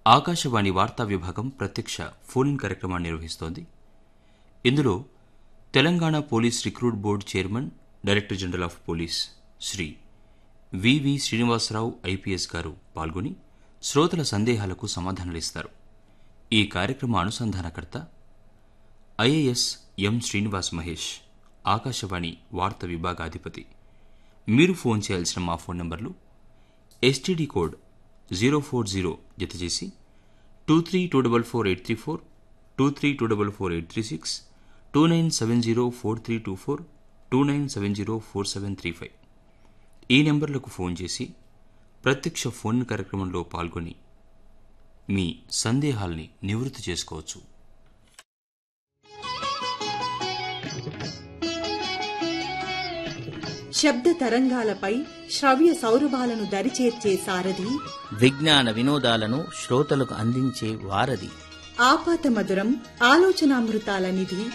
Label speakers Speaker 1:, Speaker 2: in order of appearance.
Speaker 1: ఆకాశవాణి వార్తా విభాగం ప్రత్యక్ష ఫోన్ ఇన్ కార్యక్రమాన్ని నిర్వహిస్తోంది ఇందులో Telangana police recruit board chairman director general of police Shri V V Srinivasarao IPS garu పాల్గొని శ్రోతల సందేహాలకు సమాధానాలిస్తారు ఈ కార్యక్రమ అనుసంధానకర్త ఐఏఎస్ ఎం శ్రీనివాస్ మహేష్ ఆకాశవాణి వార్త విభాగాధిపతి మీరు ఫోన్ చేయాల్సిన మా phone numbers STD code zero four zero జతచేసి two three two double four eight three four two three two double four eight three six two nine seven zero four three two four two nine seven zero four seven three five ఈ నెంబర్లకు phone చేసి ప్రత్యక్ష phone కార్యక్రమంలో పాల్గొని మీ సందేహాల్ని నివృత్తి చేసుకోవచ్చు
Speaker 2: శబ్ద తరంగాలపై శ్రవ్య సౌరభాలను దరిచేర్చే సారథి
Speaker 3: విజ్ఞాన వినోదాలను శ్రోతలకు అందించే వారధి
Speaker 2: ఆపాత మధురం ఆలోచనామృతాల నిధి